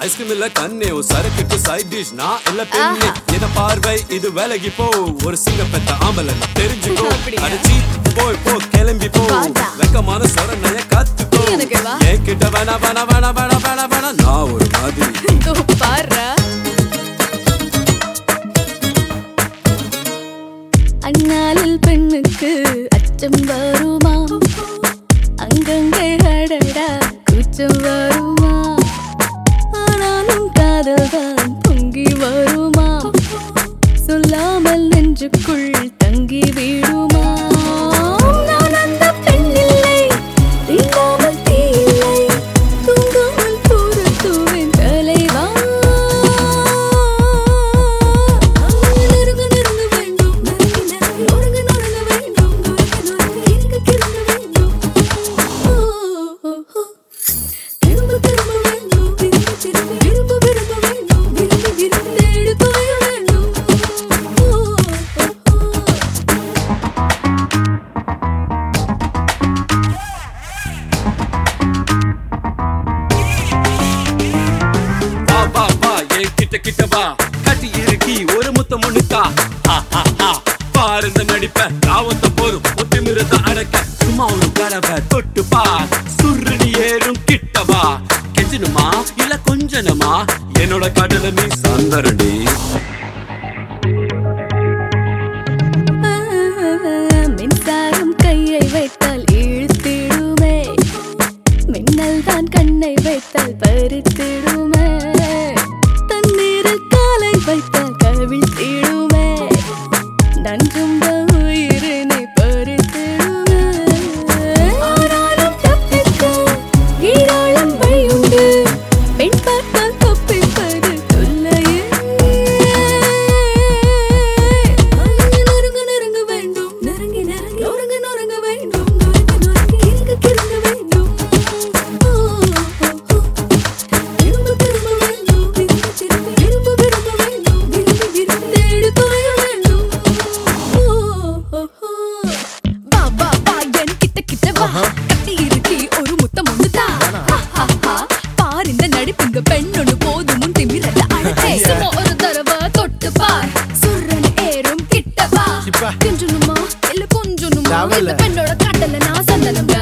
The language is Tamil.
ஐஸ்கிரீம் இல்ல கண்ணே ஒரு சரக்குக்கு சைட் டிஷ் நான் இல்ல பெண்ணே என்ன பார்வை இது விலகி போ ஒரு சிங்க பெத்த ஆம்பளை தெரிஞ்சுக்கோ அப்படியா? அடிச்சி போய் போ கிளம்பி போ வாடா. வெக்கமான சொரணைய கத்துக்கோ எனக்கு வா. என்கிட்ட வேணா வேணா வேணா வேணா வேணா வேணா நான் ஒரு மாதிரி இதோ பாருடா. அண்ணாலில் பெண்ணுக்கு அச்சம் வருமா அங்கங்கே அடடா கூச்சம் வருமா ஆனாலும் காதல்தான் பொங்கி வருமா சொல்லாமல் நெஞ்சுக்குள் தங்கி விடுமா நான் அந்த பெண் இல்லை தீண்டாமல் தீ இல்லை தூங்காமல் பொறுத்துவேன் தலைவா நெருங்க நெருங்க வேண்டும் நெருங்கி நெருங்கி நொறுங்க நொறுங்க வேண்டும் நொறுங்க நொறுங்க இறுக கிறங்க வேண்டும் ஓ, ஓ, ஓ. திரும்ப திரும்ப வேண்டும் திரும்ப திரும்ப விரும்ப விரும்ப வேண்டும் விரும்பி விரும்பி தேடி தொலைய வேண்டும் ஓ, ஓ, ஓ. வா வா வா என் கிட்ட கிட்ட வா கட்டி இறுக்கி ஒரு முத்தம் முன்னுக்கா பாரு இந்த நடிப்ப தாவத்த போதும் ஒத்திமிருந்த அடக்க சும்மா ஒரு கடவை தொட்டு பா சுருணி ஏறும் கிட்ட வா கெஞ்சனுமா இல்ல கொஞ்சனமா என்னோட கடல நீ சந்தரடி மின்சாரம் கையை வைத்தால் இழுத்திடுமே மின்னல் தான் கண்ணை வைத்தால் பறித்திடுமே தண்ணீரில் காலை வைத்தால் கவிழ்த்திடுமே நன்றும் உயிரினை பறித்திடுமே ஆனாலும் தப்பிக்க ஈராளம் வழியுண்டு பெண் பார்த்தால் தப்பிப்பது தொல்லையே நெருங்க நெருங்க வேண்டும் நெருங்கி நெருங்கி நொறுங்க நொறுங்க வேண்டும் நொறுங்க நொறுங்கி இறுக கிறங்க வேண்டும் ஓ, ஓ, ஓ. திரும்ப திரும்ப வேண்டும் திரும்ப திரும்ப விரும்ப விரும்ப வேண்டும் விரும்பி விரும்பி தேடி தொலைய வேண்டும் ஓ, ஓ, ஓ. வா, வா, வா, என் கிட்ட கிட்ட வா. கட்டி இறுக்கி ஒரு முத்தம் ஒண்ணு தா. ஹா, ஹா, ஹா. பார் இந்த நடிப்பு, இந்த பெண் ஒண்ணு போதும் உன் திமிரல்ல அழகே. சும்மா ஒரு தடவை தொட்டு பார். சுர்ருன்னு ஏறும் கிட்ட வா. சிப்பா. கெஞ்சணுமா, இல்ல கொஞ்சணுமா? தேவையில்ல. இந்த பெண்ணோட காட்டல நான் சந்தனம்டா.